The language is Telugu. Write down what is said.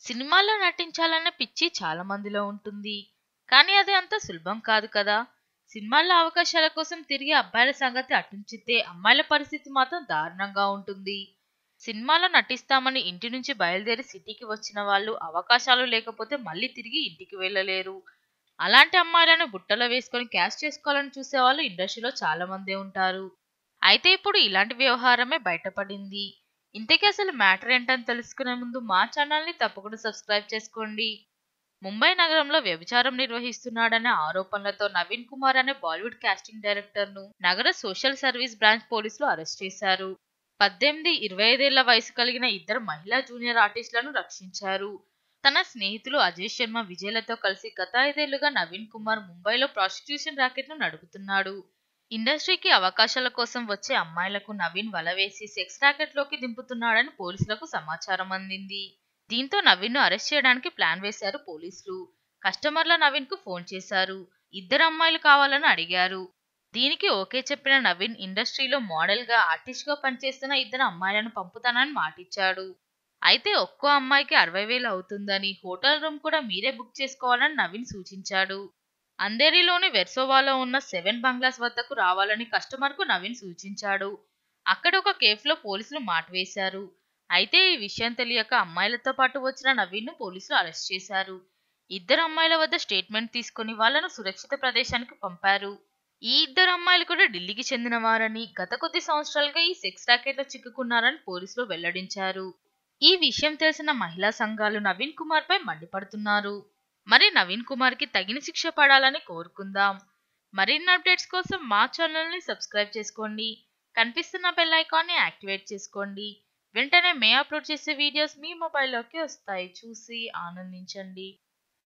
సినిమాల్లో నటించాలన్న పిచ్చి చాలా మందిలో ఉంటుంది కానీ అది అంత సులభం కాదు కదా సినిమాల్లో అవకాశాల కోసం తిరిగి అబ్బాయిల సంగతి అటుంచితే అమ్మాయిల పరిస్థితి మాత్రం దారుణంగా ఉంటుంది సినిమాలో నటిస్తామని ఇంటి నుంచి బయలుదేరి సిటీకి వచ్చిన వాళ్ళు అవకాశాలు లేకపోతే మళ్ళీ తిరిగి ఇంటికి వెళ్ళలేరు అలాంటి అమ్మాయిలను బుట్టలో వేసుకొని క్యాష్ చేసుకోవాలని చూసేవాళ్ళు ఇండస్ట్రీలో చాలా మందే ఉంటారు అయితే ఇప్పుడు ఇలాంటి వ్యవహారమే బయటపడింది ఇంతకీ అసలు మ్యాటర్ ఏంటని తెలుసుకునే ముందు మా ఛానల్ని తప్పకుండా సబ్స్క్రైబ్ చేసుకోండి ముంబై నగరంలో వ్యభిచారం నిర్వహిస్తున్నాడనే ఆరోపణలతో నవీన్ కుమార్ అనే బాలీవుడ్ కాస్టింగ్ డైరెక్టర్ ను నగర సోషల్ సర్వీస్ బ్రాంచ్ పోలీసులు అరెస్ట్ చేశారు పద్దెనిమిది ఇరవై ఐదేళ్ల వయసు కలిగిన ఇద్దరు మహిళా జూనియర్ ఆర్టిస్టులను రక్షించారు తన స్నేహితులు అజయ్ శర్మ విజయ్లతో కలిసి గత ఐదేళ్లుగా నవీన్ కుమార్ ముంబైలో ప్రాస్టిట్యూషన్ ర్యాకెట్ ను నడుపుతున్నాడు ఇండస్ట్రీకి అవకాశాల కోసం వచ్చే అమ్మాయిలకు నవీన్ వలవేసి సెక్స్ ర్యాకెట్ లోకి దింపుతున్నాడని పోలీసులకు సమాచారం అందింది దీంతో నవీన్ ను అరెస్ట్ చేయడానికి ప్లాన్ వేశారు పోలీసులు కస్టమర్ల నవీన్ కు ఫోన్ చేశారు ఇద్దరు అమ్మాయిలు కావాలని అడిగారు దీనికి ఓకే చెప్పిన నవీన్ ఇండస్ట్రీలో మోడల్ గా ఆర్టిస్ట్ గా పనిచేస్తున్న ఇద్దరు అమ్మాయిలను పంపుతానని మాటిచ్చాడు అయితే ఒక్కో అమ్మాయికి అరవై వేలు అవుతుందని హోటల్ రూమ్ కూడా మీరే బుక్ చేసుకోవాలని నవీన్ సూచించాడు అంధేరిలోని వెర్సోవాలో ఉన్న సెవెన్ బంగ్లాస్ వద్దకు రావాలని కస్టమర్ కు నవీన్ సూచించాడు అక్కడ ఒక కేఫ్ లో పోలీసులు మాట వేశారు అయితే ఈ విషయం తెలియక అమ్మాయిలతో పాటు వచ్చిన నవీన్ ను పోలీసులు అరెస్ట్ చేశారు ఇద్దరు అమ్మాయిల వద్ద స్టేట్మెంట్ తీసుకుని వాళ్లను సురక్షిత ప్రదేశానికి పంపారు ఈ ఇద్దరు అమ్మాయిలు కూడా ఢిల్లీకి చెందిన వారని గత కొద్ది సంవత్సరాలుగా ఈ సెక్స్ ర్యాకెట్ లో చిక్కుకున్నారని పోలీసులు వెల్లడించారు ఈ విషయం తెలిసిన మహిళా సంఘాలు నవీన్ కుమార్ పై మండిపడుతున్నారు మరి నవీన్ కుమార్ కి తగిన శిక్ష పడాలని కోరుకుందాం మరిన్ని అప్డేట్స్ కోసం మా ఛానల్ ని సబ్స్క్రైబ్ చేసుకోండి కనిపిస్తున్న బెల్ ఐకాన్ ని యాక్టివేట్ చేసుకోండి వెంటనే మే అప్లోడ్ చేసే వీడియోస్ మీ మొబైల్లోకి వస్తాయి చూసి ఆనందించండి